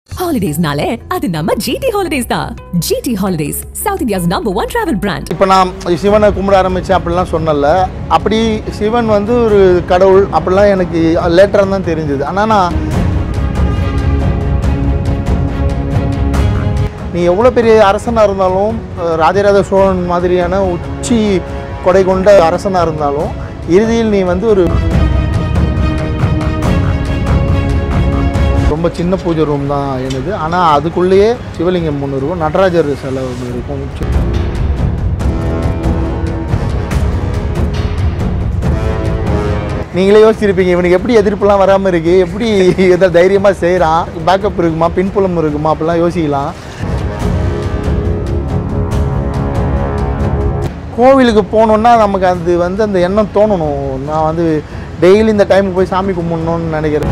ஹாலிடேஸ்னாலே அது நம்ம ஜிடி ஹாலிடேஸ் தான் GT holidays south India's number one travel brand இப்போ நான் சிவனை கும்பிட ஆரம்பித்தேன் அப்படிலாம் சொன்னல அப்படி சிவன் வந்து ஒரு கடவுள் அப்படிலாம் எனக்கு லேட்டராக தான் தெரிஞ்சது ஆனால் நான் நீ எவ்வளோ பெரிய அரசனாக இருந்தாலும் அஹ், ராஜராஜ சோழன் மாதிரியான உச்சி கொடை கொண்ட அரசனாக இருந்தாலும் இறுதியில் நீ வந்து ஒரு ரொம்ப சின்ன பூஜை ரூம் தான் எனது ஆனால் அதுக்குள்ளேயே சிவலிங்கம் ஒன்று இருக்கும் நடராஜர் சிலை ஒன்று இருக்கும் நீங்களே யோசிச்சிருப்பீங்க இவனுக்கு எப்படி எதிர்ப்புலாம் வராமல் இருக்கு எப்படி இதை தைரியமாக செய்கிறான் பேக்கப் இருக்குமா பின்புலம் இருக்குமா அப்படிலாம் யோசிக்கலாம் கோவிலுக்கு போகணுன்னா நமக்கு அது வந்து அந்த எண்ணம் தோணணும் நான் வந்து டெய்லி இந்த டைமுக்கு போய் சாமி கும்பிடணும்னு நினைக்கிறேன்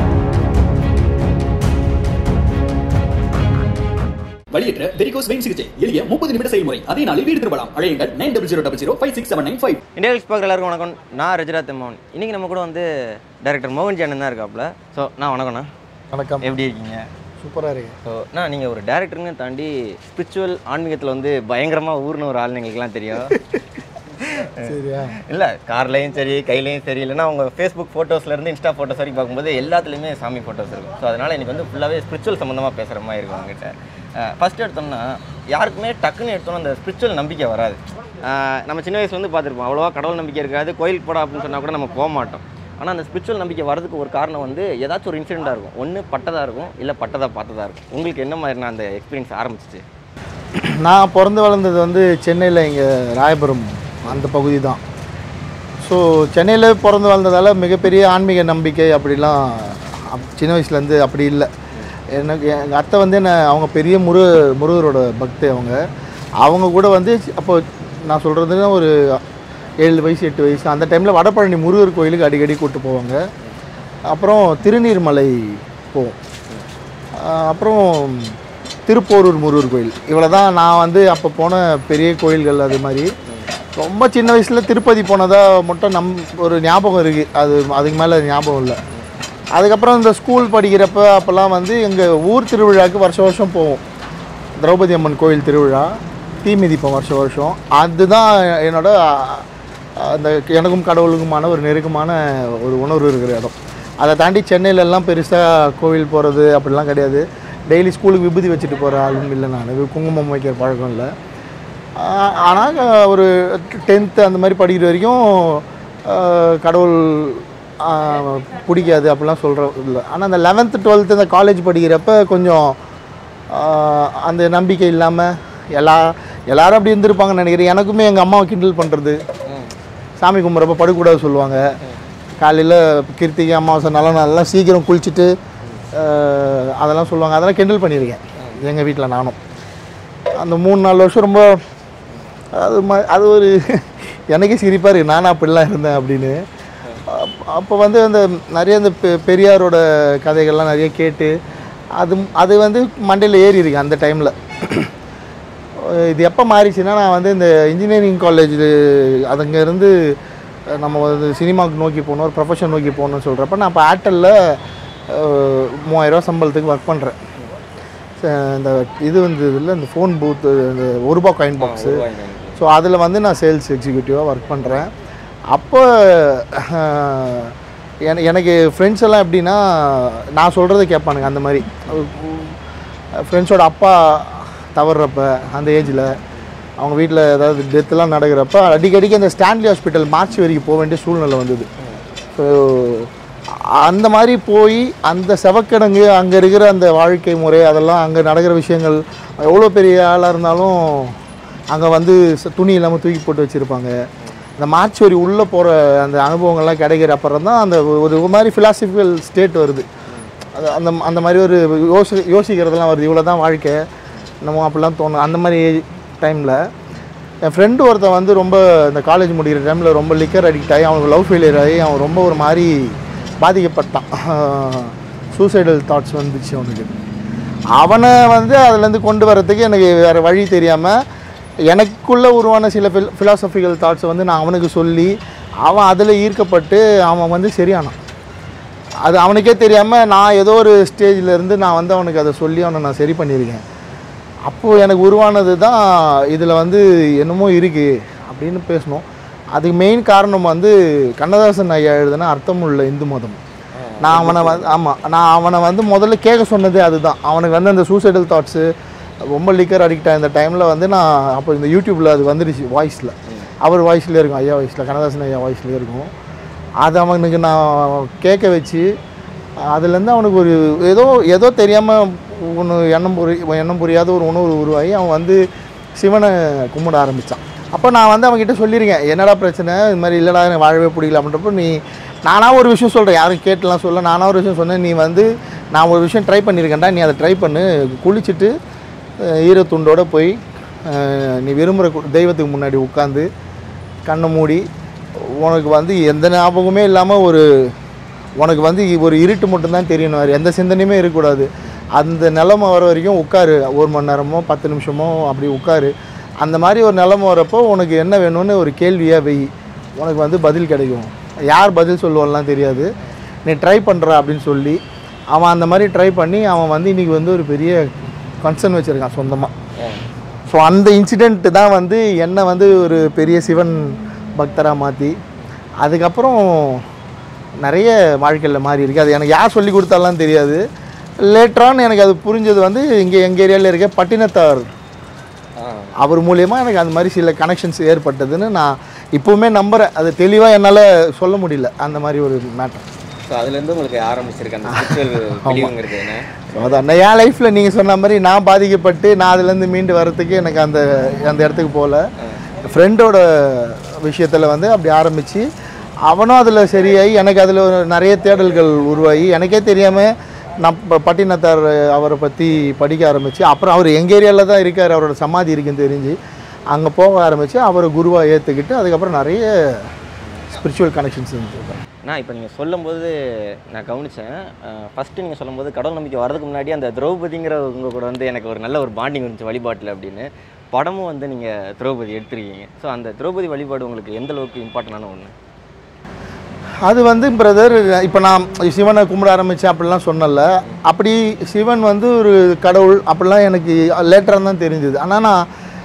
வழியற்ற வெரிகோஸ் வெயின் சிகிச்சை எளிய முப்பது நிமிட செயல்முறை அதே நாளில் வீடு திரும்பலாம் அழையுங்கள் nine double zero double zero five six seven nine five India X பார்க்குற எல்லாருக்கும் வணக்கம் நான் ரஜிரா தெம்மோன் இன்றைக்கி நம்ம கூட வந்து டைரக்டர் மோகன் ஜானன் தான் இருக்காப்புல ஸோ நான் வணக்கம்ண்ணா வணக்கம் எப்படி இருக்கீங்க சூப்பராக இருக்கு ஸோ நான் நீங்கள் ஒரு டேரக்டருங்க தாண்டி ஸ்பிரிச்சுவல் ஆன்மீகத்தில் வந்து பயங்கரமாக ஊர்ன ஒரு ஆள் எங்களுக்குலாம் தெரியும் சரியா இல்லை கார்லேயும் சரி கையிலையும் சரி இல்லைன்னா அவங்க ஃபேஸ்புக் ஃபோட்டோஸ்லேருந்து இன்ஸ்டா ஃபோட்டோஸ் வரைக்கும் பார்க்கும்போது எல்லாத்துலேயுமே சாமி ஃபோட்டோஸ் இருக்கும் ஸோ அதனால் எனக்கு வந்து ஃபுல்லாகவே ஸ்பிரிச்சுவல் சம்மந்தமாக பேசுகிற மாதிரி இருக்கும் அவங்ககிட்ட ஃபஸ்ட்டு எடுத்தோம்னா யாருக்குமே டக்குன்னு எடுத்தோம்னா அந்த ஸ்பிரிச்சுவல் நம்பிக்கை வராது அஹ் நம்ம சின்ன வயசுல வந்து பார்த்துருப்போம் அவ்வளோவா கடவுள் நம்பிக்கை இருக்காது கோயிலுக்கு போடா அப்படின்னு சொன்னால் கூட நம்ம போக மாட்டோம் ஆனால் அந்த ஸ்பிரிச்சுவல் நம்பிக்கை வரதுக்கு ஒரு காரணம் வந்து ஏதாச்சும் ஒரு இன்சிடெண்ட்டாக இருக்கும் ஒன்று பட்டதாக இருக்கும் இல்லை பட்டதாக பார்த்ததா இருக்கும் உங்களுக்கு என்ன மாதிரினா அந்த எக்ஸ்பீரியன்ஸ் ஆரம்பிச்சிச்சு நான் பிறந்து வளர்ந்தது வந்து சென்னையில் இங்கே ராயபுரம் அந்த பகுதி தான் ஸோ சென்னையில் பிறந்து வளர்ந்ததால மிகப்பெரிய ஆன்மீக நம்பிக்கை அப்படிலாம் அப்- சின்ன வயசுலேருந்து அப்படி இல்லை எனக்கு எங்கள் அத்தை வந்து என்ன அவங்க பெரிய முரு முருகரோட பக்தி அவங்க அவங்க கூட வந்து அப்போ நான் சொல்கிறது ஒரு ஏழு வயசு எட்டு வயசு அந்த டைமில் வடபழனி முருகர் கோயிலுக்கு அடிக்கடி கூப்பிட்டு போவாங்க அப்புறம் திருநீர்மலை போவோம் ஆஹ் அப்புறம் திருப்போரூர் முருகர் கோயில் இவ்வளோ தான் நான் வந்து அப்போ போன பெரிய கோயில்கள் அது மாதிரி ரொம்ப சின்ன வயசில் திருப்பதி போனதா மட்டும் நம் ஒரு ஞாபகம் இருக்குது அது அதுக்கு மேலே ஞாபகம் இல்லை அதுக்கப்புறம் இந்த ஸ்கூல் படிக்கிறப்ப அப்போல்லாம் வந்து எங்கள் ஊர் திருவிழாவுக்கு வருஷம் வருஷம் போவோம் திரௌபதி அம்மன் கோயில் திருவிழா தீ மிதிப்போம் வருஷம் வருஷம் அதுதான் என்னோட அஹ், அந்த எனக்கும் கடவுளுக்குமான ஒரு நெருக்கமான ஒரு உணர்வு இருக்கிற இடம் அதை தாண்டி சென்னையில எல்லாம் பெருசாக கோவில் போகிறது அப்படிலாம் கிடையாது டெய்லி ஸ்கூலுக்கு விபூதி வச்சுட்டு போகிற ஆளும் இல்லை நான் குங்குமம் வைக்கிற பழக்கம் இல்லை ஆனால் ஒரு டென்த்து அந்த மாதிரி படிக்கிற வரைக்கும் ஆஹ், கடவுள் ஆஹ், பிடிக்காது அப்படிலாம் சொல்கிற இல்லை ஆனால் அந்த லெவன்த்து டுவெல்த்து இந்த காலேஜ் படிக்கிறப்ப கொஞ்சம் ஆஹ், அந்த நம்பிக்கை இல்லாமல் எல்லா எல்லாரும் அப்படி இருந்திருப்பாங்கன்னு நினைக்கிறேன் எனக்குமே எங்கள் அம்மாவை கிண்டல் பண்ணுறது சாமி கும்பிட்றப்ப படுக்கூடாது சொல்லுவாங்க காலையில் கிருத்திகை அமாவாசை நல்ல நாளெல்லாம் சீக்கிரம் குளிச்சுட்டு ஆஹ், அதெல்லாம் சொல்லுவாங்க அதெல்லாம் கிண்டல் பண்ணியிருக்கேன் எங்கள் வீட்டில் நானும் அந்த மூணு நாலு வருஷம் ரொம்ப அது ம அது ஒரு எனக்கே சிரிப்பாக இருக்குது நானும் அப்படிலாம் இருந்தேன் அப்படின்னு அப்- அப்போ வந்து அந்த நிறைய அந்த பெ- பெரியாரோட கதைகள்லாம் நிறைய கேட்டு அது அது வந்து மண்டையில் ஏறி இருக்கு அந்த டைமில் இது எப்போ மாறிச்சுன்னா நான் வந்து இந்த இன்ஜினியரிங் காலேஜ் அதுங்கேருந்து நம்ம வந்து சினிமாவுக்கு நோக்கி போகணும் ஒரு ப்ரொஃபஷன் நோக்கி போகணும்னு சொல்கிறப்ப நான் இப்போ ஏர்டெல்லில் மூவாயிரரூவா சம்பளத்துக்கு ஒர்க் பண்ணுறேன் இந்த இது வந்து இதில் இந்த ஃபோன் பூத்து இந்த ஒரு ரூபா காயின் பாக்ஸு ஸோ அதில் வந்து நான் சேல்ஸ் எக்ஸிக்யூட்டிவாக ஒர்க் பண்ணுறேன் அப்போ அஹ், என- எனக்கு ஃப்ரெண்ட்ஸ் எல்லாம் எப்படின்னா நான் சொல்கிறத கேட்பானுங்க அந்த மாதிரி ஃப்ரெண்ட்ஸோட அப்பா தவறுறப்ப அந்த ஏஜில் அவங்க வீட்டில் ஏதாவது டெத்துலாம் நடக்கிறப்ப அடிக்கடிக்கு அந்த ஸ்டான்லி ஹாஸ்பிட்டல் மார்ச் வரைக்கும் போக வேண்டிய சூழ்நிலை வந்தது ஸோ அந்த மாதிரி போய் அந்த செவக்கிடங்கு அங்கே இருக்கிற அந்த வாழ்க்கை முறை அதெல்லாம் அங்கே நடக்கிற விஷயங்கள் எவ்வளோ பெரிய ஆளாக இருந்தாலும் அங்கே வந்து ச- துணி இல்லாமல் தூக்கி போட்டு வச்சுருப்பாங்க இந்த மார்ச் வரி உள்ளே போகிற அந்த அனுபவங்கள்லாம் கிடைக்கிற அப்புறம் தான் அந்த ஒரு ஒரு மாதிரி ஃபிலாசபிக்கல் ஸ்டேட் வருது அது அந்த அந்த மாதிரி ஒரு யோசி யோசிக்கிறதெல்லாம் வருது இவ்வளோ தான் வாழ்க்கை நம்ம அப்படிலாம் தோணும் அந்த மாதிரி டைமில் என் ஃப்ரெண்டு ஒருத்தன் வந்து ரொம்ப இந்த காலேஜ் முடிக்கிற டைமில் ரொம்ப லிக்கர் அடிக்ட் ஆகி அவனுக்கு லவ் ஃபெயிலியர் ஆகி அவன் ரொம்ப ஒரு மாதிரி பாதிக்கப்பட்டான் சூசைடல் தாட்ஸ் வந்துச்சு அவனுக்கு அவனை வந்து அதுலேருந்து கொண்டு வரதுக்கு எனக்கு வேறு வழி தெரியாமல் எனக்குள்ளே உருவான சில ஃபில் ஃபிலாசபிக்கல் தாட்ஸை வந்து நான் அவனுக்கு சொல்லி அவன் அதில் ஈர்க்கப்பட்டு அவன் வந்து சரியானான் அது அவனுக்கே தெரியாமல் நான் ஏதோ ஒரு ஸ்டேஜில் இருந்து நான் வந்து அவனுக்கு அதை சொல்லி அவனை நான் சரி பண்ணியிருக்கேன் அப்போது எனக்கு உருவானது தான் இதில் வந்து என்னமோ இருக்குது அப்படின்னு பேசணும் அதுக்கு மெயின் காரணம் வந்து கண்ணதாசன் ஐயா எழுதுன அர்த்தமுள்ள இந்து மதம் நான் அவனை வந்து ஆமாம் நான் அவனை வந்து முதல்ல கேட்க சொன்னதே அதுதான் அவனுக்கு வந்து அந்த சூசைடல் தாட்ஸு ரொம்ப லிக்கர் அடிக்ட் ஆன இந்த டைமில் வந்து நான் அப்போ இந்த யூடியூப்பில் அது வந்துடுச்சு வாய்ஸில் அவர் வாய்ஸ்லேயே இருக்கும் ஐயா வாய்ஸில் கண்ணதாசன் ஐயா வாய்ஸ்லேயே இருக்கும் அது அவனுக்கு நான் கேட்க வச்சு அதுலேருந்து அவனுக்கு ஒரு ஏதோ ஏதோ தெரியாமல் ஒன்று எண்ணம் புரி எண்ணம் புரியாத ஒரு உணர்வு உருவாகி அவன் வந்து சிவனை கும்பிட ஆரம்பித்தான் அப்போ நான் வந்து அவன்கிட்ட சொல்லியிருக்கேன் என்னடா பிரச்சனை இது மாதிரி இல்லைடா எனக்கு வாழவே பிடிக்கல அப்படின்றப்போ நீ நானாக ஒரு விஷயம் சொல்கிறேன் யாரும் கேட்டுலாம் சொல்ல நானாக ஒரு விஷயம் சொன்னேன் நீ வந்து நான் ஒரு விஷயம் ட்ரை பண்ணியிருக்கேன்டா நீ அதை ட்ரை பண்ணு குளிச்சுட்டு அஹ், ஈரத்துண்டோட போய் அஹ், நீ விரும்புகிற தெய்வத்துக்கு முன்னாடி உட்காந்து கண்ணை மூடி உனக்கு வந்து எந்த ஞாபகமே இல்லாமல் ஒரு உனக்கு வந்து ஒரு இருட்டு மட்டும்தான் தெரியணும் வேறு எந்த சிந்தனையுமே இருக்கக்கூடாது அந்த நிலமை வர வரைக்கும் உட்காரு ஒரு மணி நேரமோ பத்து நிமிஷமோ அப்படி உட்காரு அந்த மாதிரி ஒரு நிலமை வரப்போ உனக்கு என்ன வேணும்னு ஒரு கேள்வியாக வெய் உனக்கு வந்து பதில் கிடைக்கும் யார் பதில் சொல்லுவான்லாம் தெரியாது நீ ட்ரை பண்ணுற அப்படின்னு சொல்லி அவன் அந்த மாதிரி ட்ரை பண்ணி அவன் வந்து இன்றைக்கி வந்து ஒரு பெரிய கன்சர்ன் வச்சுருக்கான் சொந்தமாக ஸோ அந்த இன்சிடெண்ட் தான் வந்து என்னை வந்து ஒரு பெரிய சிவன் பக்தராக மாற்றி அதுக்கப்புறம் நிறைய வாழ்க்கையில் மாறி இருக்கு அது எனக்கு யார் சொல்லி கொடுத்தாலாம் தெரியாது லேட்டரான் எனக்கு அது புரிஞ்சது வந்து இங்கே எங்கள் ஏரியாவில் இருக்க பட்டினத்தார் அவர் மூலயமா எனக்கு அந்த மாதிரி சில கனெக்ஷன்ஸ் ஏற்பட்டதுன்னு நான் இப்போவுமே நம்புகிறேன் அது தெளிவாக என்னால் சொல்ல முடியல அந்த மாதிரி ஒரு மேட்டர் ஸோ அதுலேருந்து உங்களுக்கு ஆரம்பிச்சிருக்கு அந்த ஸ்பிரிச்சுவல் பிலீவுங்கிறது என்ன ஸோ அதான் என் லைஃப்பில் நீங்கள் சொன்ன மாதிரி நான் பாதிக்கப்பட்டு நான் அதுலேருந்து மீண்டு வர்றதுக்கு எனக்கு அந்த அந்த இடத்துக்கு போகல ஃப்ரெண்டோட விஷயத்தில் வந்து அப்படி ஆரம்பித்து அவனும் அதில் சரியாகி எனக்கு அதில் நிறைய தேடல்கள் உருவாகி எனக்கே தெரியாமல் நான் ப- பட்டினத்தார் அவரை பற்றி படிக்க ஆரம்பித்து அப்புறம் அவர் எங்கள் ஏரியாவில் தான் இருக்கார் அவரோட சமாதி இருக்குன்னு தெரிஞ்சு அங்கே போக ஆரம்பித்து அவரை குருவாக ஏற்றுக்கிட்டு அதுக்கப்புறம் நிறைய ஸ்பிரிச்சுவல் கனெக்ஷன்ஸ் இருந்துச்சு நான் இப்போ நீங்கள் சொல்லும்போது நான் கவனித்தேன் ஃபஸ்ட்டு நீங்கள் சொல்லும்போது கடவுள் நம்பிக்கை வரதுக்கு முன்னாடி அந்த திரௌபதிங்கிற உங்க கூட வந்து எனக்கு ஒரு நல்ல ஒரு பாண்டிங் இருந்துச்சு வழிபாட்டில் அப்படின்னு படமும் வந்து நீங்கள் திரௌபதி எடுத்திருக்கீங்க ஸோ அந்த திரௌபதி வழிபாடு உங்களுக்கு எந்த அளவுக்கு இம்பார்ட்டண்டான ஒன்று அது வந்து பிரதர் இப்போ நான் சிவனை கும்பிட ஆரம்பித்தேன் அப்படிலாம் சொன்னல அப்படி சிவன் வந்து ஒரு கடவுள் அப்படிலாம் எனக்கு லேட்டராக தான் தெரிஞ்சுது ஆனால் நான்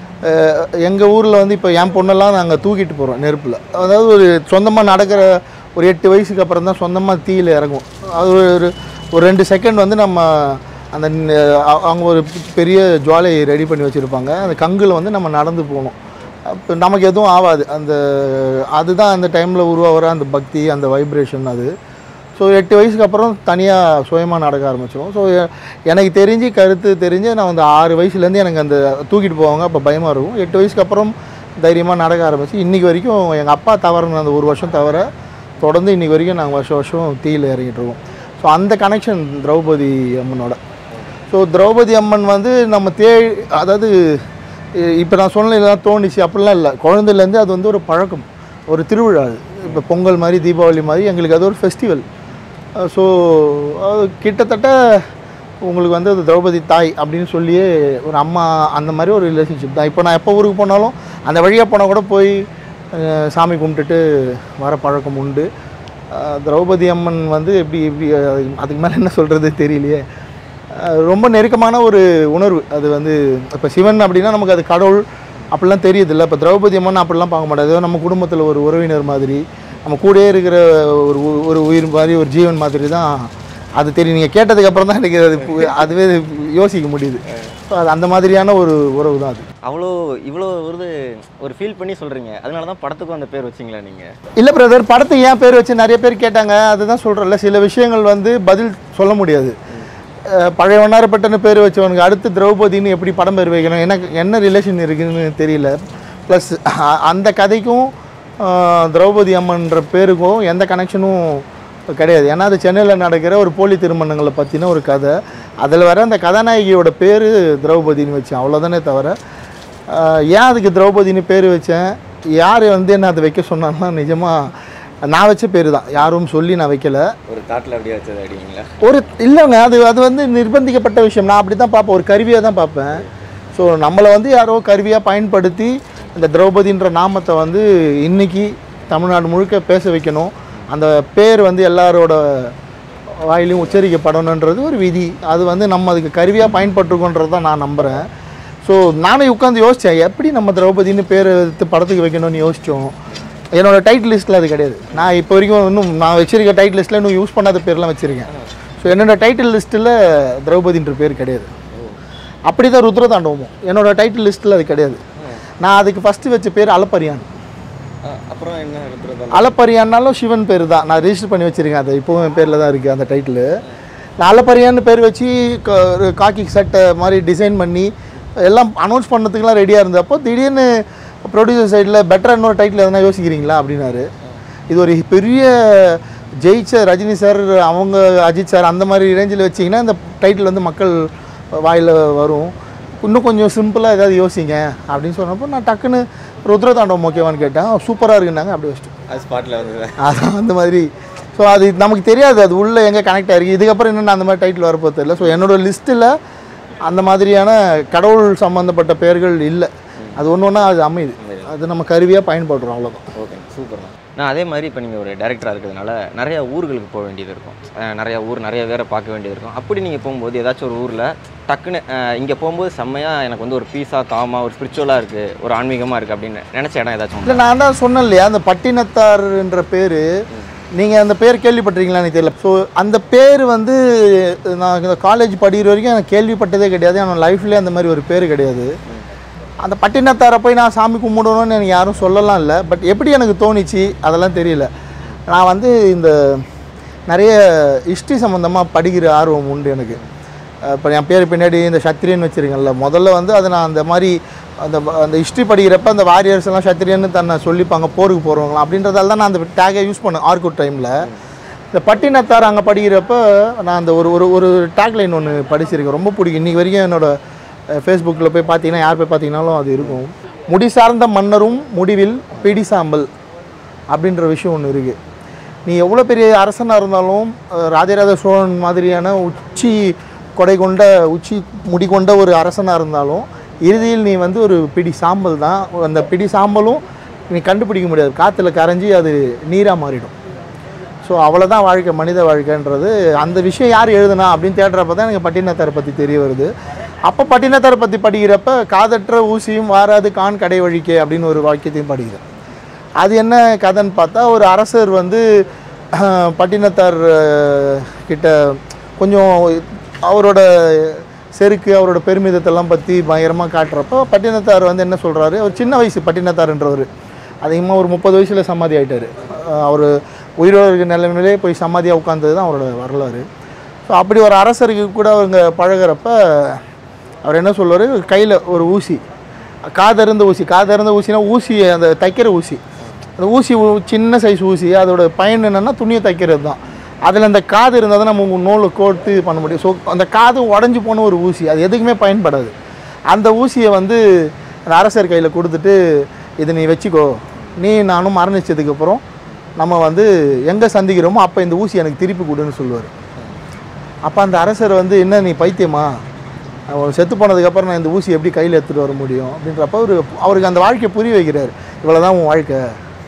எங்கள் ஊரில் வந்து இப்போ என் பொண்ணெல்லாம் நாங்கள் தூக்கிட்டு போகிறோம் நெருப்பில் அதாவது ஒரு சொந்தமாக நடக்கிற ஒரு எட்டு வயசுக்கு அப்புறம் தான் சொந்தமாக தீயில் இறங்கும் அது ஒரு ஒரு- ஒரு ரெண்டு செகண்ட் வந்து நம்ம அந்த ந- அ- அவங்க ஒரு பெரிய ஜுவாலையை ரெடி பண்ணி வச்சுருப்பாங்க அந்த கங்கில் வந்து நம்ம நடந்து போகணும் அப்போ நமக்கு எதுவும் ஆகாது அந்த அதுதான் அந்த டைமில் உருவாகிற அந்த பக்தி அந்த வைப்ரேஷன் அது ஸோ எட்டு வயசுக்கு அப்புறம் தனியாக சுயமாக நடக்க ஆரம்பிச்சிடும் ஸோ எனக்கு தெரிஞ்சு கருத்து தெரிஞ்சு நான் வந்து ஆறு வயசுலேருந்து எனக்கு அந்த தூக்கிட்டு போவாங்க அப்போ பயமாக இருக்கும் எட்டு வயசுக்கு அப்புறம் தைரியமாக நடக்க ஆரம்பிச்சு இன்றைக்கி வரைக்கும் எங்கள் அப்பா தவறுன அந்த ஒரு வருஷம் தவிர தொடர்ந்து இன்றைக்கி வரைக்கும் நாங்கள் வருஷம் வருஷம் தீயில் இறங்கிட்டு இருக்கோம் ஸோ அந்த கனெக்ஷன் திரௌபதி அம்மனோட ஸோ திரௌபதி அம்மன் வந்து நம்ம தே அதாவது இப்போ நான் சொன்ன இதெல்லாம் தோணுச்சு அப்படிலாம் இல்லை குழந்தையிலேருந்து அது வந்து ஒரு பழக்கம் ஒரு திருவிழா அது இப்போ பொங்கல் மாதிரி தீபாவளி மாதிரி எங்களுக்கு அது ஒரு ஃபெஸ்டிவல் ஸோ அது கிட்டத்தட்ட உங்களுக்கு வந்து அது திரௌபதி தாய் அப்படின்னு சொல்லியே ஒரு அம்மா அந்த மாதிரி ஒரு ரிலேஷன்ஷிப் தான் இப்போ நான் எப்போ ஊருக்கு போனாலும் அந்த வழியாக போனால் கூட போய் அஹ், சாமி கும்பிட்டுட்டு வர பழக்கம் உண்டு அஹ், திரௌபதி அம்மன் வந்து எப்படி எப்படி அஹ், அதுக்கு மேலே என்ன சொல்கிறது தெரியலையே அஹ், ரொம்ப நெருக்கமான ஒரு உணர்வு அது வந்து இப்போ சிவன் அப்படின்னா நமக்கு அது கடவுள் அப்படிலாம் தெரியுது இல்லை இப்போ திரௌபதி அம்மன் அப்படிலாம் பார்க்க மாட்டாது ஏதோ நம்ம குடும்பத்தில் ஒரு உறவினர் மாதிரி நம்ம கூடயே இருக்கிற ஒரு உ- ஒரு உயிர் மாதிரி ஒரு ஜீவன் மாதிரி தான் அது தெரியும் நீங்கள் கேட்டதுக்கு அப்புறம் தான் எனக்கு அது பு- அதுவே யோசிக்க முடியுது ஸோ அது அந்த மாதிரியான ஒரு உறவு தான் அது அவ்வளோ இவ்வளோ ஒரு ஒரு ஃபீல் பண்ணி சொல்கிறீங்க அதனால தான் படத்துக்கும் அந்த பேர் வச்சிங்களா நீங்கள் இல்லை பிரதர் படத்துக்கு ஏன் பேர் வச்சு நிறைய பேர் கேட்டாங்க அதுதான் சொல்கிறேன்ல சில விஷயங்கள் வந்து பதில் சொல்ல முடியாது அஹ் பழைய வண்ணாரப்பட்டன்னு பேர் வச்சவனுக்கு அடுத்து திரௌபதின்னு எப்படி படம் பேர் வைக்கணும் எனக்கு என்ன ரிலேஷன் இருக்குன்னு தெரியல ப்ளஸ் அந்த கதைக்கும் அஹ், திரௌபதி அம்மன்ற பேருக்கும் எந்த கனெக்ஷனும் கிடையாது ஏன்னா அது சென்னையில் நடக்கிற ஒரு போலி திருமணங்களை பற்றின ஒரு கதை அதில் வர அந்த கதாநாயகியோட பேர் திரௌபதின்னு வச்சேன் அவ்வளோதானே தவிர அஹ், ஏன் அதுக்கு திரௌபதின்னு பேர் வச்சேன் யார் வந்து என்ன அதை வைக்க சொன்னாங்கன்னா நிஜமாக நான் வச்ச பேர் தான் யாரும் சொல்லி நான் வைக்கல ஒரு தாட்டில் அப்படியே வச்சது அடிங்களா ஒரு இல்லைங்க அது அது வந்து நிர்பந்திக்கப்பட்ட விஷயம் நான் அப்படி தான் பார்ப்பேன் ஒரு கருவியாக தான் பார்ப்பேன் ஸோ நம்மளை வந்து யாரோ கருவியாக பயன்படுத்தி இந்த திரௌபதின்ற நாமத்தை வந்து இன்னைக்கு தமிழ்நாடு முழுக்க பேச வைக்கணும் அந்த பேர் வந்து எல்லாரோட வாயிலையும் உச்சரிக்கப்படணுன்றது ஒரு விதி அது வந்து நம்ம அதுக்கு கருவியாக பயன்பட்டுருக்கோன்றது தான் நான் நம்புகிறேன் ஸோ நானே உட்காந்து யோசித்தேன் எப்படி நம்ம திரௌபதினு பேர் எடுத்து படத்துக்கு வைக்கணும்னு யோசித்தோம் என்னோட டைட்டில் லிஸ்ட்டில் அது கிடையாது நான் இப்போ வரைக்கும் இன்னும் நான் வச்சிருக்க டைட்டில் லிஸ்ட்டில் இன்னும் யூஸ் பண்ணாத பேர்லாம் வச்சுருக்கேன் ஸோ என்னோட டைட்டில் லிஸ்ட்டில் திரௌபதின்ற பேர் கிடையாது அப்படி தான் ருத்ரதாண்டவமும் என்னோட டைட்டில் லிஸ்ட்டில் அது கிடையாது நான் அதுக்கு ஃபஸ்ட்டு வச்ச பேர் அலப்பரியான் அப்புறம் என்ன இருக்கிறது அலப்பரியான்னாலும் சிவன் பேர் தான் நான் ரெஜிஸ்டர் பண்ணி வச்சுருக்கேன் அது இப்போவும் என் பேரில் தான் இருக்குது அந்த டைட்டிலு நான் அலப்பரியான்னு பேர் வச்சு க- ஒரு காக்கி சட்டை மாதிரி டிசைன் பண்ணி எல்லாம் அனௌன்ஸ் பண்ணதுக்குலாம் ரெடியாக இருந்தப்போ திடீர்னு ப்ரொடியூசர் சைடில் பெட்டராக இன்னொரு டைட்டில் எதனா யோசிக்கிறீங்களா அப்படின்னாரு இது ஒரு பெரிய ஜெயிச்ச ரஜினி சார் அவங்க அஜித் சார் அந்த மாதிரி ரேஞ்சில் வச்சிங்கன்னா இந்த டைட்டில் வந்து மக்கள் வாயில் வரும் இன்னும் கொஞ்சம் சிம்பிளாக ஏதாவது யோசிங்க அப்படின்னு சொன்னப்போ நான் டக்குன்னு ருத்ரதாண்டவம் ஓகேவான்னு கேட்டேன் சூப்பராக இருக்குன்னாங்க அப்படி வச்சுட்டு அது ஸ்பாட்டில் வந்து அதான் அந்த மாதிரி ஸோ அது நமக்கு தெரியாது அது உள்ளே எங்கே கனெக்ட் ஆயிருக்கு இதுக்கப்புறம் என்னென்ன அந்த மாதிரி டைட்டில் வரப்போ தெரியல ஸோ என்னோட லிஸ்ட்டில் அந்த மாதிரியான கடவுள் சம்மந்தப்பட்ட பெயர்கள் இல்லை அது ஒன்று ஒன்றா அது அமையுது அது நம்ம கருவியாக பயன்படுறோம் அவ்வளோதான் ஓகே சூப்பர் நான் அதே மாதிரி இப்போ நீங்கள் ஒரு டேரக்டராக இருக்கிறதுனால நிறைய ஊர்களுக்கு போக வேண்டியது இருக்கும் அஹ் நிறைய ஊர் நிறைய பேரை பார்க்க வேண்டியது இருக்கும் அப்படி நீங்கள் போகும்போது ஏதாச்சும் ஒரு ஊரில் டக்குன்னு இங்கே போகும்போது செம்மையாக எனக்கு வந்து ஒரு பீஸாக காமாக ஒரு ஸ்பிரிச்சுவலாக இருக்குது ஒரு ஆன்மீகமாக இருக்குது அப்படின்னு நினச்ச இடம் ஏதாச்சும் உண்டா? இல்லை நான் தான் சொன்னேன் இல்லையா அந்த பட்டினத்தார்ன்ற பேர் நீங்கள் அந்த பேர் கேள்விப்பட்டிருக்கீங்களான்னு தெரியல ஸோ அந்த பேர் வந்து நான் இந்த காலேஜ் படிக்கிற வரைக்கும் எனக்கு கேள்விப்பட்டதே கிடையாது என் லைஃப்லேயே அந்த மாதிரி ஒரு பேர் கிடையாது அந்த பட்டினத்தாரை போய் நான் சாமி கும்பிடணும்னு எனக்கு யாரும் சொல்லலாம் இல்லை பட் எப்படி எனக்கு தோணுச்சு அதெல்லாம் தெரியல நான் வந்து இந்த நிறைய ஹிஸ்ட்ரி சம்மந்தமாக படிக்கிற ஆர்வம் உண்டு எனக்கு இப்போ என் பேர் பின்னாடி இந்த சத்திரியன் வச்சுருக்கேன்ல முதல்ல வந்து அதை நான் அந்த மாதிரி அந்த அந்த ஹிஸ்ட்ரி படிக்கிறப்ப அந்த வாரியர்ஸ் எல்லாம் சத்திரியன்னு தன்னை சொல்லிப்பாங்க போருக்கு போகிறவங்களாம் அப்படின்றதால தான் நான் அந்த டேகை யூஸ் பண்ணேன் ஆர்குட் டைமில் இந்த பட்டினத்தார் அங்கே படிக்கிறப்ப நான் அந்த ஒரு ஒரு ஒரு டேக்லைன் ஒன்று படிச்சிருக்கேன் ரொம்ப பிடிக்கும் இன்றைக்கி வரைக்கும் என்னோட ஃபேஸ்புக்கில் போய் பார்த்தீங்கன்னா யார் போய் பார்த்தீங்கன்னாலும் அது இருக்கும் முடி சார்ந்த மன்னரும் முடிவில் பிடி சாம்பல் அப்படின்ற விஷயம் ஒன்று இருக்குது நீ எவ்வளோ பெரிய அரசனாக இருந்தாலும் அஹ், ராஜராஜ சோழன் மாதிரியான உச்சி கொடை கொண்ட உச்சி முடி கொண்ட ஒரு அரசனாக இருந்தாலும் இறுதியில் நீ வந்து ஒரு பிடி சாம்பல் தான் அந்த பிடி சாம்பலும் நீ கண்டுபிடிக்க முடியாது காற்றுல கரைஞ்சி அது நீராக மாறிடும் ஸோ அவ்வளோதான் வாழ்க்கை மனித வாழ்க்கைன்றது அந்த விஷயம் யார் எழுதுனா அப்படின்னு தேடுறப்ப தான் எனக்கு பட்டினத்தாரை பற்றி தெரிய வருது அப்போ பட்டினத்தாரை பற்றி படிக்கிறப்ப காதற்ற ஊசியும் வாராது கான் கடை வழிக்கே அப்படின்னு ஒரு வாக்கியத்தையும் படிக்கிறேன் அது என்ன கதைன்னு பார்த்தா ஒரு அரசர் வந்து அஹ், பட்டினத்தார் அஹ், கிட்ட கொஞ்சம் அவரோட செருக்கு அவரோட பெருமிதத்தெல்லாம் பற்றி பயங்கரமாக காட்டுறப்போ பட்டினத்தார் வந்து என்ன சொல்கிறாரு அவர் சின்ன வயசு பட்டினத்தார்ன்றவர் அதிகமாக ஒரு முப்பது வயசில் சமாதி ஆயிட்டாரு அவர் உயிரோடு இருக்கிற நிலைமையிலே போய் சமாதியாக உட்காந்தது தான் அவரோட வரலாறு ஸோ அப்படி ஒரு அரசருக்கு கூட அவங்க பழகுறப்ப அவர் என்ன சொல்லுவார் கையில் ஒரு ஊசி காதருந்த ஊசி காதருந்த ஊசினா ஊசி அந்த தைக்கிற ஊசி அந்த ஊசி ஊ- சின்ன சைஸ் ஊசி அதோட பயன் என்னென்னா துணியை தைக்கிறது தான் அதில் அந்த காது இருந்தால் தான் நம்ம நூலை கோர்த்து இது பண்ண முடியும் ஸோ அந்த காது உடஞ்சி போன ஒரு ஊசி அது எதுக்குமே பயன்படாது அந்த ஊசியை வந்து அந்த அரசர் கையில் கொடுத்துட்டு இது நீ வச்சுக்கோ நீ நானும் மரணிச்சதுக்கப்புறம் நம்ம வந்து எங்கே சந்திக்கிறோமோ அப்போ இந்த ஊசி எனக்கு திருப்பி கொடுன்னு சொல்லுவார் அப்போ அந்த அரசர் வந்து என்ன நீ பைத்தியமா அவன் செத்து போனதுக்கப்புறம் நான் இந்த ஊசி எப்படி கையில் எடுத்துகிட்டு வர முடியும் அப்படின்றப்ப அவர் அவருக்கு அந்த வாழ்க்கையை புரிய வைக்கிறார் இவ்வளோ தான் உன் வாழ்க்கை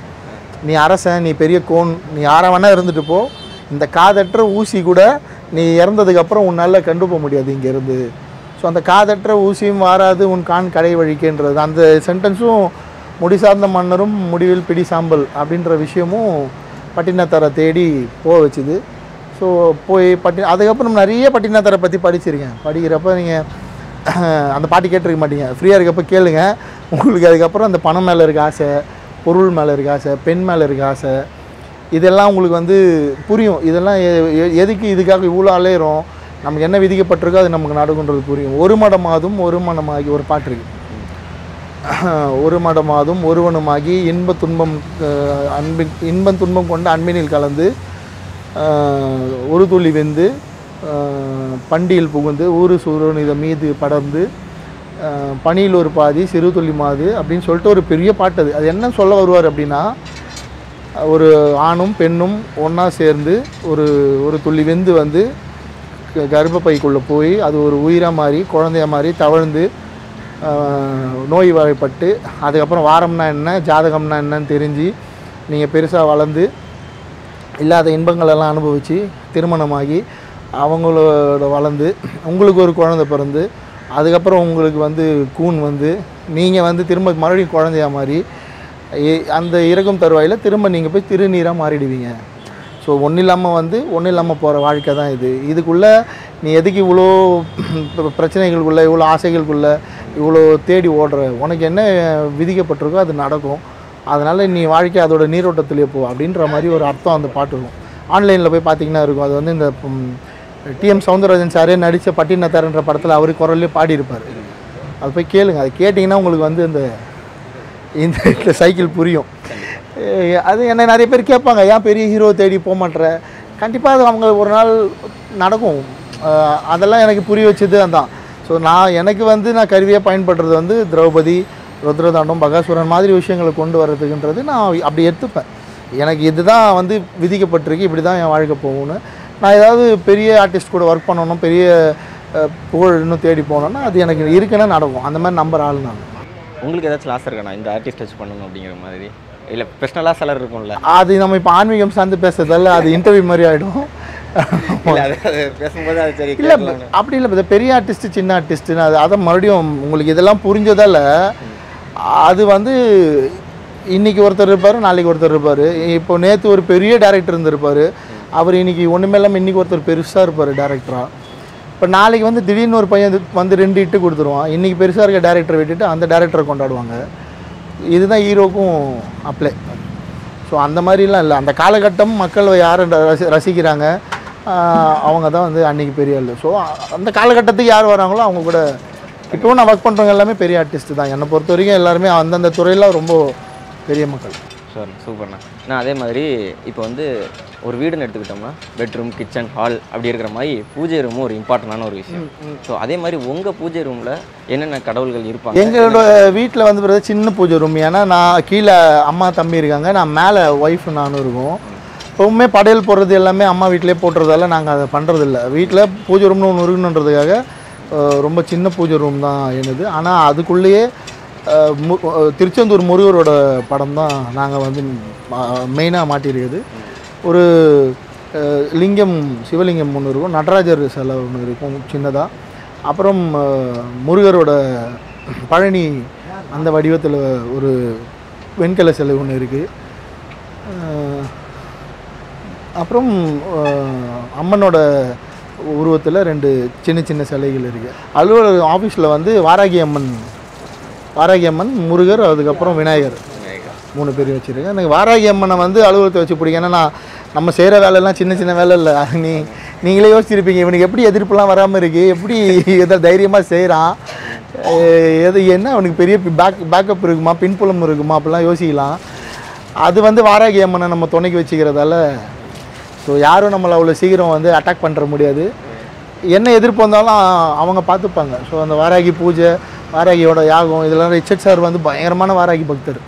நீ அரசன் நீ பெரிய கோன் நீ யாரை வேணா இருந்துட்டு போ இந்த காதற்ற ஊசி கூட நீ இறந்ததுக்கப்புறம் உன்னால் கண்டு போக முடியாது இங்கேருந்து ஸோ அந்த காதற்ற ஊசியும் வாராது உன் கான் கடை வழிக்கின்றது அந்த சென்டென்ஸும் முடி சார்ந்த மன்னரும் முடிவில் பிடி சாம்பல் அப்படின்ற விஷயமும் பட்டினத்தாரை தேடி போக வச்சுது ஸோ போய் பட்டி அதுக்கப்புறம் நிறைய பட்டினத்தாரை பற்றி படிச்சிருக்கேன் படிக்கிறப்ப நீங்கள் அந்த பாட்டு கேட்டிருக்க மாட்டீங்க ஃப்ரீயாக இருக்கப்ப கேளுங்க உங்களுக்கு அதுக்கப்புறம் அந்த பணம் மேலே இருக்க ஆசை பொருள் மேலே இருக்க ஆசை பெண் மேலே இருக்க ஆசை இதெல்லாம் உங்களுக்கு வந்து புரியும் இதெல்லாம் எ- எ- எதுக்கு இதுக்காக இவ்வளோ அலையிறோம் நமக்கு என்ன விதிக்கப்பட்டிருக்கோ அது நமக்கு நடக்குன்றது புரியும் ஒரு மடமாதும் ஒரு மனமாகி ஒரு பாட்டு இருக்கு ஒரு மடமாதும் ஒருவனுமாகி இன்ப துன்பம் அஹ், அன்பின் இன்பம் துன்பம் கொண்ட அன்பினில் கலந்து அஹ், ஒரு துளி வெந்து அஹ், பண்டியில் புகுந்து ஊரு சூரன் இதை மீது படர்ந்து அஹ், பனியில் ஒரு பாதி சிறு துளி மாது அப்படின்னு சொல்லிட்டு ஒரு பெரிய பாட்டு அது அது என்ன சொல்ல வருவார் அப்படின்னா ஒரு ஆணும் பெண்ணும் ஒன்றா சேர்ந்து ஒரு ஒரு துள்ளி வெந்து வந்து க- கர்ப்பப்பைக்குள்ளே போய் அது ஒரு உயிராக மாறி குழந்தைய மாதிரி தவழ்ந்து ஆஹ், நோய் வாய்ப்பட்டு அதுக்கப்புறம் வாரம்னா என்ன ஜாதகம்னா என்னன்னு தெரிஞ்சு நீங்கள் பெருசாக வளர்ந்து இல்லாத இன்பங்கள் எல்லாம் அனுபவித்து திருமணமாகி அவங்களோட வளர்ந்து உங்களுக்கு ஒரு குழந்தை பிறந்து அதுக்கப்புறம் உங்களுக்கு வந்து கூன் வந்து நீங்கள் வந்து திரும்ப மறுபடியும் குழந்தையா மாதிரி எ- அந்த இறக்கும் தருவாயில் திரும்ப நீங்கள் போய் திருநீராக மாறிடுவீங்க ஸோ ஒன்றும் இல்லாமல் வந்து ஒன்றும் இல்லாமல் போகிற வாழ்க்கை தான் இது இதுக்குள்ளே நீ எதுக்கு இவ்வளோ பிர- பிரச்சனைகளுக்குள்ளே இவ்வளோ ஆசைகளுக்குள்ளே இவ்வளோ தேடி ஓடுற உனக்கு என்ன விதிக்கப்பட்டிருக்கோ அது நடக்கும் அதனால் நீ வாழ்க்கை அதோட நீரோட்டத்திலே போ அப்படின்ற மாதிரி ஒரு அர்த்தம் அந்த பாட்டு இருக்கும் ஆன்லைனில் போய் பார்த்தீங்கன்னா இருக்கும் அது வந்து இந்த டிஎம் சவுந்தரராஜன் சாரே நடித்த பட்டினத்தார்ன்ற படத்தில் அவர் குரல்லே பாடியிருப்பார் அது போய் கேளுங்க அது கேட்டிங்கன்னா உங்களுக்கு வந்து இந்த இந்த இந்த சைக்கிள் புரியும் ஏய், அது என்ன நிறைய பேர் கேட்பாங்க ஏன் பெரிய ஹீரோ தேடி போக மாட்ற கண்டிப்பாக அது அவங்க ஒரு நாள் நடக்கும் அஹ் அதெல்லாம் எனக்கு புரிய வச்சது அதான் ஸோ நான் எனக்கு வந்து நான் கருவியாக பயன்படுறது வந்து திரௌபதி ருத்ரதாண்டம் பகாசுரன் மாதிரி விஷயங்களை கொண்டு வர்றதுக்குன்றது நான் அப்படி எடுத்துப்பேன் எனக்கு இதுதான் வந்து விதிக்கப்பட்டிருக்கு இப்படி தான் என் வாழ்க்கை போகும்னு நான் ஏதாவது பெரிய ஆர்டிஸ்ட் கூட ஒர்க் பண்ணணும் பெரிய அஹ், புகழ் இன்னும் தேடி போனோன்னா அது எனக்கு இருக்குன்னா நடக்கும் அந்த மாதிரி நம்புற ஆள் நான் உங்களுக்கு ஏதாச்சும் ஆசை இருக்காண்ணா இந்த ஆர்டிஸ்ட் வச்சு பண்ணணும் அப்படிங்கிற மாதிரி இல்லை பர்சனலாக சிலர் இருக்கும்ல அது நம்ம இப்போ ஆன்மீகம் சார்ந்து பேசுறதால அது இன்டர்வியூ மாதிரி ஆகிடும் இல்லை அது அது பேசும்போது அது சரி இல்லை கேட்கலாம்னு. அப்படி இல்லை பெரிய ஆர்டிஸ்ட் சின்ன ஆர்டிஸ்ட்னு அது அதை மறுபடியும் உங்களுக்கு இதெல்லாம் புரிஞ்சதால அது வந்து இன்னைக்கு ஒருத்தர் இருப்பார் நாளைக்கு ஒருத்தர் இருப்பார் இப்போ நேற்று ஒரு பெரிய டேரக்டர் இருந்திருப்பார் அவர் இன்னைக்கு ஒன்றுமே இல்லாமல் இன்னைக்கு ஒருத்தர் பெருசாக இருப்பார் டேரக்டராக இப்போ நாளைக்கு வந்து திடீர்னு ஒரு பையன் வந்து- வந்து ரெண்டு இட்டு கொடுத்துருவான் இன்னைக்கு பெருசாக இருக்க டேரக்டரை விட்டுட்டு அந்த டேரக்டரை கொண்டாடுவாங்க இதுதான் ஹீரோக்கும் அப்ளை ஸோ அந்த மாதிரிலாம் இல்லை அந்த காலகட்டம் மக்கள் யார் ரசி ரசிக்கிறாங்க ஆஹ் அவங்க தான் வந்து அன்றைக்கி பெரிய ஆள் ஸோ அந்த காலகட்டத்துக்கு யார் வராங்களோ அவங்க கூட இப்போவும் நான் ஒர்க் பண்ணுறவங்க எல்லாமே பெரிய ஆர்டிஸ்ட் தான் என்னை பொறுத்த வரைக்கும் எல்லாருமே அந்தந்த துறையில் ரொம்ப பெரிய மக்கள் ஷூர் சூப்பர்ண்ணா நான் அதே மாதிரி இப்போ வந்து ஒரு வீடுன்னு எடுத்துக்கிட்டோம்னா பெட்ரூம் கிச்சன் ஹால் அப்படி இருக்கிற மாதிரி பூஜை ரூமும் ஒரு இம்பார்ட்டண்டான ஒரு விஷயம் ஸோ அதே மாதிரி உங்கள் பூஜை ரூமில் என்னென்ன கடவுள்கள் இருப்பாங்க எங்களோட வீட்டில் வந்து பிறகு சின்ன பூஜை ரூம் ஏன்னா நான் கீழே அம்மா தம்பி இருக்காங்க நான் மேலே ஒய்ஃப் நானும் இருக்கோம் எப்பவுமே படையல் போடுறது எல்லாமே அம்மா வீட்டிலே போட்டுறதால நாங்கள் அதை பண்ணுறதில்ல வீட்டில் பூஜை ரூம்னு ஒன்று இருக்கணுன்றதுக்காக அஹ், ரொம்ப சின்ன பூஜை ரூம் தான் என்னது ஆனால் அதுக்குள்ளேயே அஹ், மு- அஹ், திருச்செந்தூர் முருகரோட படம் தான் நாங்கள் வந்து மெயினாக மாட்டியிருக்குது ஒரு அஹ், லிங்கம் சிவலிங்கம் ஒன்று இருக்கும் நடராஜர் சிலை ஒன்று இருக்கும் சின்னதாக அப்புறம் அஹ், முருகரோட பழனி அந்த வடிவத்தில் ஒரு வெண்கல சிலை ஒன்று இருக்குது அப்புறம் அஹ், அம்மனோட உருவத்தில் ரெண்டு சின்ன சின்ன சிலைகள் இருக்குது அலுவலக ஆஃபீஸில் வந்து வாராகி அம்மன் வாராகி அம்மன் முருகர் அதுக்கப்புறம் விநாயகர் மூணு பேர் வச்சுருக்கேன் எனக்கு வாராகி அம்மனை வந்து அலுவலகத்தை வச்சு பிடிக்கும் ஏன்னா நான் நம்ம செய்கிற வேலையெல்லாம் சின்ன சின்ன வேலை இல்லை அது நீ நீங்களே யோசிச்சிருப்பீங்க இவனுக்கு எப்படி எதிர்ப்புலாம் வராமல் இருக்குது எப்படி எதை தைரியமாக செய்கிறான் எது என்ன அவனுக்கு பெரிய பேக் பேக்கப் இருக்குமா பின்புலம் இருக்குமா அப்படிலாம் யோசிக்கலாம் அது வந்து வாராகி அம்மனை நம்ம துணைக்கு வச்சுக்கிறதால ஸோ யாரும் நம்மளை அவ்வளோ சீக்கிரம் வந்து அட்டாக் பண்ணுற முடியாது என்ன எதிர்ப்பு வந்தாலும் அவங்க பார்த்துப்பாங்க ஸோ அந்த வாராகி பூஜை வாராகியோட யாகம் இதெல்லாம் ரிச்சர்ட் சார் வந்து பயங்கரமான வாராகி பக்தர்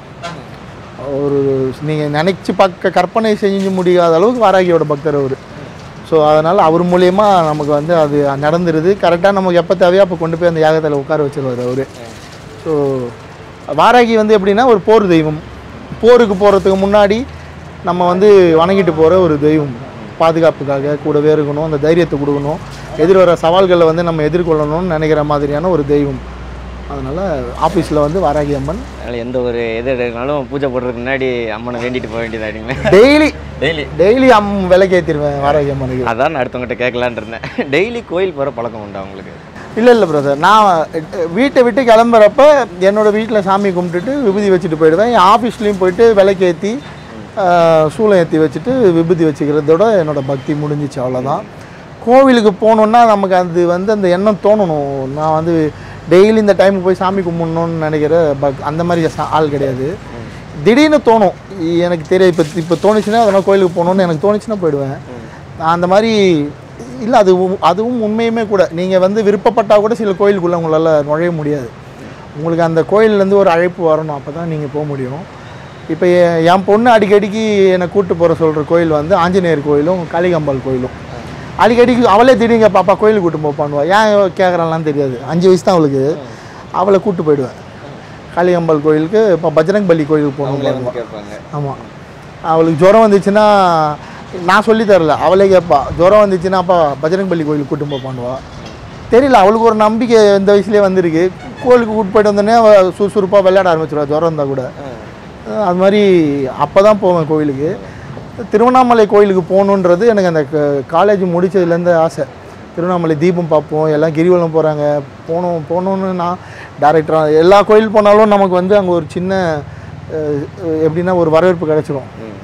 ஒரு நீங்கள் நினச்சி பார்க்க கற்பனை செஞ்சு முடியாத அளவுக்கு வாராகியோட பக்தர் அவர் ஸோ அதனால் அவர் மூலியமா நமக்கு வந்து அது நடந்துருது கரெக்டாக நமக்கு எப்போ தேவையோ அப்போ கொண்டு போய் அந்த யாகத்தில் உட்கார வச்சிருவார் அவர் ஸோ வாராகி வந்து எப்படின்னா ஒரு போர் தெய்வம் போருக்கு போகிறதுக்கு முன்னாடி நம்ம வந்து வணங்கிட்டு போகிற ஒரு தெய்வம் பாதுகாப்புக்காக கூடவே இருக்கணும் அந்த தைரியத்தை கொடுக்கணும் எதிர் வர சவால்களை வந்து நம்ம எதிர்கொள்ளணும்னு நினைக்கிற மாதிரியான ஒரு தெய்வம் அதனால் ஆஃபீஸில் வந்து வாராகி அம்மன் அதனால் எந்த ஒரு எது எடுக்கனாலும் பூஜை போடுறதுக்கு முன்னாடி அம்மனை வேண்டிட்டு போக வேண்டியதாடிங்களே டெய்லி டெய்லி டெய்லி அம் விலைக்கேற்றிடுவேன் வாராகி அம்மனுக்கு அதான் நான் அடுத்தவங்ககிட்ட கேட்கலான்னு இருந்தேன் டெய்லி கோயில் போகிற பழக்கம் உண்டா உங்களுக்கு இல்லை இல்லை பிரதர் நான் அஹ், வீட்டை விட்டு கிளம்புறப்ப என்னோட வீட்டில் சாமி கும்பிட்டுட்டு விபூதி வச்சுட்டு போயிடுவேன் என் ஆஃபீஸ்லேயும் போயிட்டு விளக்கேற்றி சூளம் ஏற்றி வச்சுட்டு விபூதி வச்சுக்கிறதோட என்னோட பக்தி முடிஞ்சிச்சு அவ்வளோதான் கோவிலுக்கு போகணுன்னா நமக்கு அது வந்து அந்த எண்ணம் தோணணும் நான் வந்து டெய்லி இந்த டைமுக்கு போய் சாமி கும்பிடணும்னு நினைக்கிற பக் அந்த மாதிரி சா- ஆள் கிடையாது திடீர்னு தோணும் எனக்கு தெரியாது இப்போ இப்போ தோணுச்சுன்னா அதனால் கோயிலுக்கு போகணுன்னு எனக்கு தோணுச்சுன்னா போயிடுவேன் நான் அந்த மாதிரி இல்லை அது உ- அதுவும் உண்மையுமே கூட நீங்கள் வந்து விருப்பப்பட்டால் கூட சில கோயிலுக்குள்ளே உங்களால் நுழைய முடியாது உங்களுக்கு அந்த கோயில்லேருந்து ஒரு அழைப்பு வரணும் அப்போ தான் நீங்கள் போக முடியும் இப்போ என் என் பொண்ணு அடிக்கடிக்கு என்னை கூட்டு போகிற சொல்கிற கோயில் வந்து ஆஞ்சநேயர் கோயிலும் காளிகாம்பாள் கோயிலும் அடிக்கடிக்கு அவளே திடீங்க பாப்பா கோயிலுக்கு கூட்டு போப்பான்னுவா ஏன் கேட்குறான்லாம் தெரியாது அஞ்சு வயசு தான் அவளுக்கு அவளை கூட்டு போயிடுவேன் காளிகாம்பாள் கோயிலுக்கு இப்போ பஜ்ரங் பலி கோயிலுக்கு போகணும் அவங்களே வந்து கேட்பாங்க ஆமாம் அவளுக்கு ஜுரம் வந்துச்சுன்னா நான் சொல்லி தரல அவளே கேட்பா ஜுரம் வந்துச்சுன்னா அப்பா பஜரங் பள்ளி கோயிலுக்கு கூட்டும் போய் பண்ணுவா தெரியல அவளுக்கு ஒரு நம்பிக்கை இந்த வயசுலேயே வந்திருக்கு கோயிலுக்கு கூட்டு போயிட்டு வந்தோடனே அவள் சுறுசுறுப்பாக விளையாட ஆரம்பிச்சிருவா ஜுரம் இருந்தால் கூட அஹ் அது மாதிரி அப்போ தான் போவேன் கோயிலுக்கு திருவண்ணாமலை கோயிலுக்கு போகணுன்றது எனக்கு அந்த காலேஜ் முடிச்சதுலேருந்து ஆசை திருவண்ணாமலை தீபம் பார்ப்போம் எல்லாம் கிரிவலம் போகிறாங்க போகணும் போகணுன்னு நான் டேரக்டராக எல்லா கோயில் போனாலும் நமக்கு வந்து அங்கே ஒரு சின்ன அஹ், எப்படின்னா ஒரு வரவேற்பு கிடச்சிரும்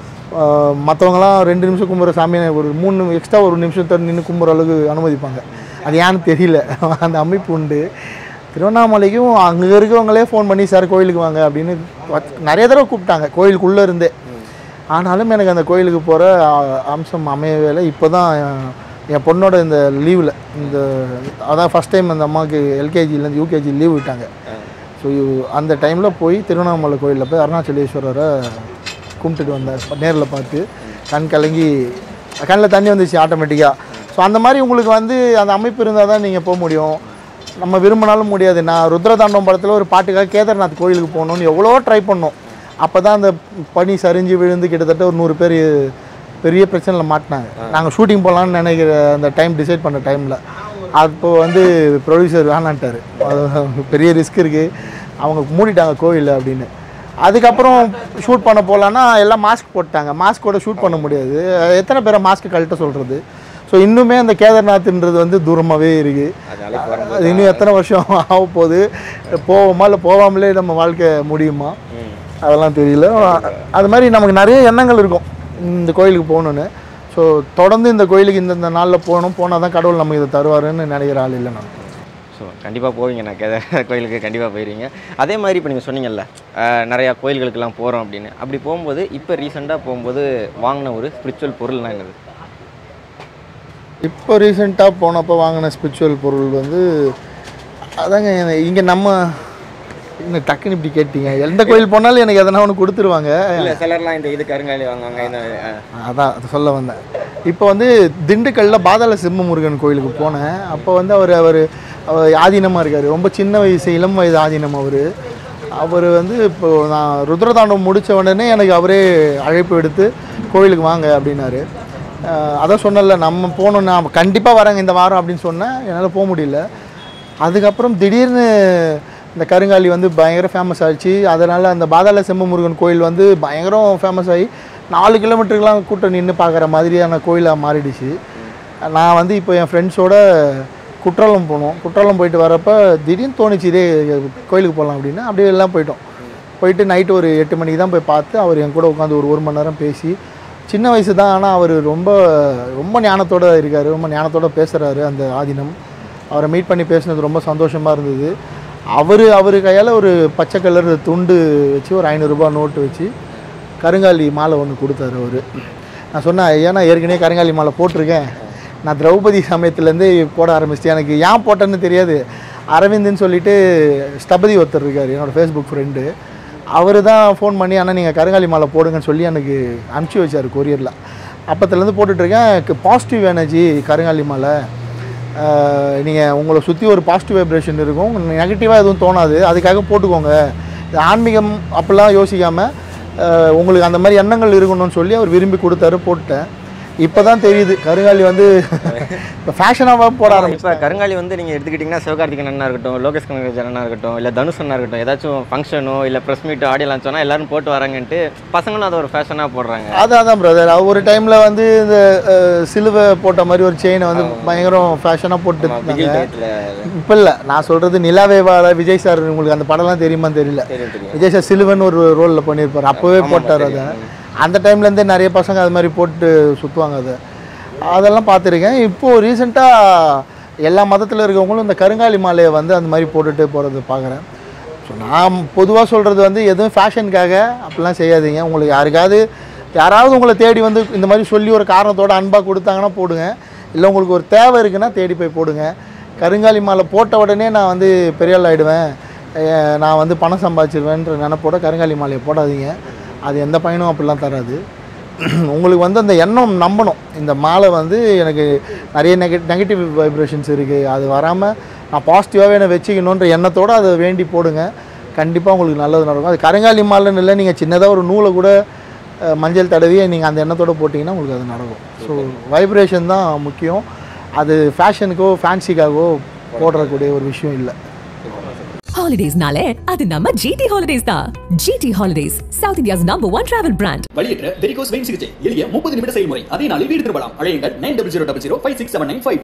மற்றவங்களாம் ரெண்டு நிமிஷம் கும்புற சாமியை ஒரு மூணு எக்ஸ்ட்ரா ஒரு நிமிஷத்தை நின்று கும்புற அளவுக்கு அனுமதிப்பாங்க அது ஏன்னு தெரியல அந்த அமைப்பு உண்டு திருவண்ணாமலைக்கும் அங்கே இருக்கவங்களே ஃபோன் பண்ணி சார் கோயிலுக்கு வாங்க அப்படின்னு வத்- நிறைய தடவை கூப்பிட்டாங்க கோயிலுக்குள்ளே இருந்தே ஆனாலும் எனக்கு அந்த கோயிலுக்கு போகிற அம்சம் அமையவே இல்லை இப்போ தான் என் பொண்ணோட இந்த லீவில் இந்த அதான் ஃபஸ்ட் டைம் அந்த அம்மாவுக்கு எல்கேஜிலேருந்து யூகேஜி லீவ் விட்டாங்க ஸோ அந்த டைமில் போய் திருவண்ணாமலை கோயிலில் போய் அருணாச்சலேஸ்வரரை கும்பிட்டுட்டு வந்தேன் நேரில் பார்த்து கண் கலங்கி கண்ணில் தண்ணி வந்துச்சு ஆட்டோமேட்டிக்காக ஸோ அந்த மாதிரி உங்களுக்கு வந்து அந்த அமைப்பு இருந்தால் தான் நீங்கள் போக முடியும் நம்ம விரும்பினாலும் முடியாது நான் ருத்ரதாண்டம் படத்தில் ஒரு பாட்டுக்காக கேதார்நாத் கோயிலுக்கு போகணுன்னு எவ்வளோ ட்ரை பண்ணோம் அப்போ தான் அந்த பனி சரிஞ்சு விழுந்து கிட்டத்தட்ட ஒரு நூறு பேர் பெரிய பிரச்சனையில் மாட்டினாங்க நாங்கள் ஷூட்டிங் போகலான்னு நினைக்கிற அந்த டைம் டிசைட் பண்ண டைமில் அப்போ வந்து ப்ரொடியூசர் வேணான்ட்டார் அது பெரிய ரிஸ்க் இருக்குது அவங்க மூடிட்டாங்க கோயில் அப்படின்னு அதுக்கப்புறம் ஷூட் பண்ண போகலான்னா எல்லாம் மாஸ்க் போட்டாங்க மாஸ்கோட ஷூட் பண்ண முடியாது எத்தனை பேரை மாஸ்க் கழட்ட சொல்கிறது ஸோ இன்னுமே அந்த கேதார்நாத்ன்றது வந்து தூரமாகவே இருக்குது அது நாளைக்கு வரும்போது அது இன்னும் எத்தனை வருஷம் ஆக போகுது போவோமா இல்லை போகாமலே நம்ம வாழ்க்கை முடியுமா அதெல்லாம் தெரியல அது மாதிரி நமக்கு நிறைய எண்ணங்கள் இருக்கும் இந்த கோயிலுக்கு போகணுன்னு ஸோ தொடர்ந்து இந்த கோயிலுக்கு இந்தந்த நாளில் போகணும் போனால் தான் கடவுள் நமக்கு இதை தருவாருன்னு நினைக்கிற ஆள் இல்லை நான் ஸோ கண்டிப்பாக போவீங்க நான் கேத கோயிலுக்கு கண்டிப்பாக போயிருவீங்க அதே மாதிரி இப்போ நீங்கள் சொன்னீங்கல்ல அஹ், நிறையா கோயில்களுக்கெல்லாம் போகிறோம் அப்படின்னு அப்படி போகும்போது இப்போ ரீசெண்டாக போகும்போது வாங்கின ஒரு ஸ்பிரிச்சுவல் பொருள்னா என்னது இப்போ ரீசெண்டாக போனப்போ வாங்கின ஸ்பிரிச்சுவல் பொருள் வந்து அதாங்க இங்கே நம்ம என்ன டக்குன்னு இப்படி கேட்டீங்க எந்த கோயில் போனாலும் எனக்கு எதனா ஒன்று கொடுத்துருவாங்க இல்லை சிலர்லாம் இந்த இது கருங்காலி வாங்குவாங்க இந்த அஹ், அதான் அது சொல்ல வந்தேன் இப்போ வந்து திண்டுக்கல்லில் பாதாள சிம்ம முருகன் கோயிலுக்கு போனேன் அப்போ வந்து அவர் அவர் அவர் ஆதீனமாக இருக்கார் ரொம்ப சின்ன வயசு இளம் வயது ஆதீனம் அவர் அவர் வந்து இப்போ நான் ருத்ரதாண்டம் முடித்த உடனே எனக்கு அவரே அழைப்பு எடுத்து கோயிலுக்கு வாங்க அப்படின்னாரு அஹ் அதான் சொன்னல நம்ம போகணும் நான் கண்டிப்பாக வரேங்க இந்த வாரம் அப்படின்னு சொன்னேன் என்னால் போக முடியல அதுக்கப்புறம் திடீர்னு இந்த கருங்காலி வந்து பயங்கர ஃபேமஸ் ஆச்சு அதனால் அந்த பாதாள செம்ம முருகன் கோயில் வந்து பயங்கரம் ஃபேமஸ் ஆகி நாலு கிலோமீட்டருக்குலாம் கூட்டம் நின்று பார்க்குற மாதிரியான கோயிலாக மாறிடுச்சு நான் வந்து இப்போ என் ஃப்ரெண்ட்ஸோட குற்றாலம் போனோம் குற்றாலம் போயிட்டு வரப்போ திடீர்னு தோணுச்சு இதே கோயிலுக்கு போகலாம் அப்படின்னு அப்படியே எல்லாம் போயிட்டோம் போயிட்டு நைட்டு ஒரு எட்டு மணிக்கு தான் போய் பார்த்து அவர் என் கூட உட்காந்து ஒரு ஒரு மணி நேரம் பேசி சின்ன வயசு தான் ஆனால் அவர் ரொம்ப ரொம்ப ஞானத்தோட இருக்கார் ரொம்ப ஞானத்தோட பேசுகிறாரு அந்த ஆதீனம் அவரை மீட் பண்ணி பேசினது ரொம்ப சந்தோஷமாக இருந்தது அவர் அவர் கையால் ஒரு பச்சை கலர் துண்டு வச்சு ஒரு ஐநூறுரூபா நோட்டு வச்சு கருங்காலி மாலை ஒன்று கொடுத்தாரு அவர் நான் சொன்னேன் ஐயா நான் ஏற்கனவே கருங்காலி மாலை போட்டிருக்கேன் நான் திரௌபதி சமயத்துலேருந்தே போட ஆரம்பிச்சிட்டேன் எனக்கு ஏன் போட்டேன்னு தெரியாது அரவிந்த்னு சொல்லிட்டு ஸ்தபதி ஒருத்தர் இருக்கார் என்னோடய ஃபேஸ்புக் ஃப்ரெண்டு அவர் தான் ஃபோன் பண்ணி அண்ணா நீங்கள் கருங்காலி மாலை போடுங்கன்னு சொல்லி எனக்கு அனுப்பிச்சி வச்சார் கொரியரில் அப்போத்துலேருந்து போட்டுட்ருக்கேன் பாசிட்டிவ் எனர்ஜி கருங்காலி மாலை நீங்கள் உங்களை சுற்றி ஒரு பாசிட்டிவ் வைப்ரேஷன் இருக்கும் நெகட்டிவாக எதுவும் தோணாது அதுக்காக போட்டுக்கோங்க இது ஆன்மீகம் அப்படிலாம் யோசிக்காமல் உங்களுக்கு அந்த மாதிரி எண்ணங்கள் இருக்கணும்னு சொல்லி அவர் விரும்பி கொடுத்தாரு போட்டேன் இப்போ தான் தெரியுது கருங்காலி வந்து இப்போ ஃபேஷனாக போட ஆரம்பிச்சு இப்போ கருங்காலி வந்து நீங்கள் எடுத்துக்கிட்டிங்கன்னா சிவகார்த்திகேயன் அண்ணா இருக்கட்டும் லோகேஷ் கனகராஜன் அண்ணா இருக்கட்டும் இல்லை தனுஷ் அண்ணா இருக்கட்டும் ஏதாச்சும் ஃபங்க்ஷனோ இல்லை ப்ரெஸ் மீட் ஆடியோ லான்ச் சொன்னால் எல்லாரும் போட்டு வராங்கன்ட்டு பசங்களும் அதை ஒரு ஃபேஷனாக போடுறாங்க அதான் அதான் பிரதர் ஒரு டைமில் வந்து இந்த அஹ், சிலுவை போட்ட மாதிரி ஒரு செயினை வந்து பயங்கரம் ஃபேஷனாக போட்டு பிகில் இருந்தாங்க டயத்தில் இப்போ இல்லை நான் சொல்கிறது நிலாவேவால விஜய் சார் உங்களுக்கு அந்த படம்லாம் தெரியுமான்னு தெரியல தெரியும் தெரியும் விஜய் சார் சிலுவன் ஒரு ரோலில் பண்ணியிருப்பார் அப்போவே போட்டார் அதை அந்த டைம்லேருந்தே நிறைய பசங்க அது மாதிரி போட்டு சுற்றுவாங்க அதை அதெல்லாம் பார்த்துருக்கேன் இப்போது ரீசெண்டாக எல்லா மதத்தில் இருக்கவங்களும் இந்த கருங்காலி மாலையை வந்து அந்த மாதிரி போட்டுட்டு போகிறத பார்க்குறேன் ஸோ நான் பொதுவாக சொல்கிறது வந்து எதுவும் ஃபேஷனுக்காக அப்படிலாம் செய்யாதீங்க உங்களுக்கு யாருக்காவது யாராவது உங்களை தேடி வந்து இந்த மாதிரி சொல்லி ஒரு காரணத்தோட அன்பாக கொடுத்தாங்கன்னா போடுங்க இல்லை உங்களுக்கு ஒரு தேவை இருக்குன்னா தேடி போய் போடுங்க கருங்காலி மாலை போட்ட உடனே நான் வந்து பெரிய ஆள் ஆகிடுவேன் நான் வந்து பணம் சம்பாதிச்சிருவேன்ற நினப்போட கருங்காலி மாலையை போடாதீங்க அது எந்த பயனும் அப்படிலாம் தராது உங்களுக்கு வந்து அந்த எண்ணம் நம்பணும் இந்த மாலை வந்து எனக்கு நிறைய நெக நெகட்டிவ் வைப்ரேஷன்ஸ் இருக்குது அது வராமல் நான் பாசிட்டிவாகவே என்னை வச்சுக்கணுன்ற எண்ணத்தோடு அதை வேண்டி போடுங்க கண்டிப்பாக உங்களுக்கு நல்லது நடக்கும் அது கருங்காலி மாலைன்னு இல்லை நீங்கள் சின்னதாக ஒரு நூலை கூட அஹ், மஞ்சள் தடவி நீங்கள் அந்த எண்ணத்தோடு போட்டிங்கன்னா உங்களுக்கு அது நடக்கும் ஸோ வைப்ரேஷன் தான் முக்கியம் அது ஃபேஷனுக்கோ ஃபேன்சிக்காகவோ போடுறக்கூடிய ஒரு விஷயம் இல்லை ஹாலிடேஸ்னாலே அது நம்ம ஜிடி ஹாலிடேஸ் தான் GT holidays south India's number one travel brand வழியற்ற வெரிகோஸ் வெயின் சிகிச்சை எளிய முப்பது நிமிட செயல்முறை அதே நாளில் வீடு திரும்பலாம் அழையுங்கள் nine double zero double zero five six seven nine five